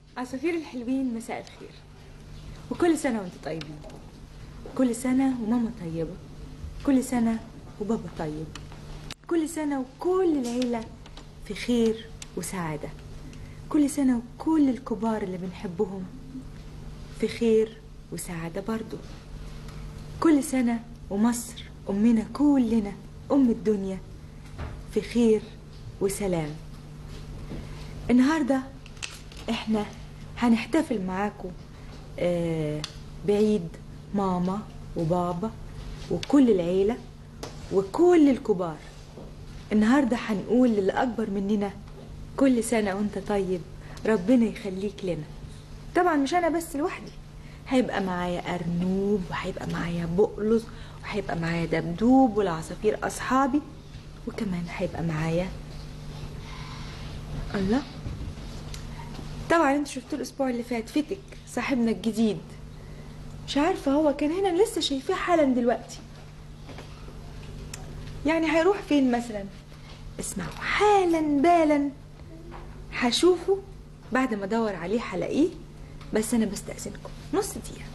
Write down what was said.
عصافير الحلوين مساء الخير وكل سنة وانتم طيبين كل سنة وماما طيبة كل سنة وبابا طيب كل سنة وكل العيلة في خير وسعادة كل سنة وكل الكبار اللي بنحبهم في خير وسعادة برضو كل سنة ومصر أمنا كلنا أم الدنيا في خير وسلام النهاردة احنا هنحتفل معاكم آه، بعيد ماما وبابا وكل العيلة وكل الكبار النهاردة هنقول للي أكبر مننا كل سنة وانت طيب ربنا يخليك لنا طبعا مش أنا بس لوحدي هيبقى معايا أرنوب وهيبقى معايا بقلص وهيبقى معايا دبدوب والعصافير أصحابي وكمان هيبقى معايا الله طبعا انت شفتوه الاسبوع اللي فات فتك صاحبنا الجديد مش عارفه هو كان هنا لسه شايفاه حالا دلوقتي يعني هيروح فين مثلا اسمعوا حالا بالا هشوفه بعد ما ادور عليه هلاقيه بس انا بستأذنكم نص دقيقه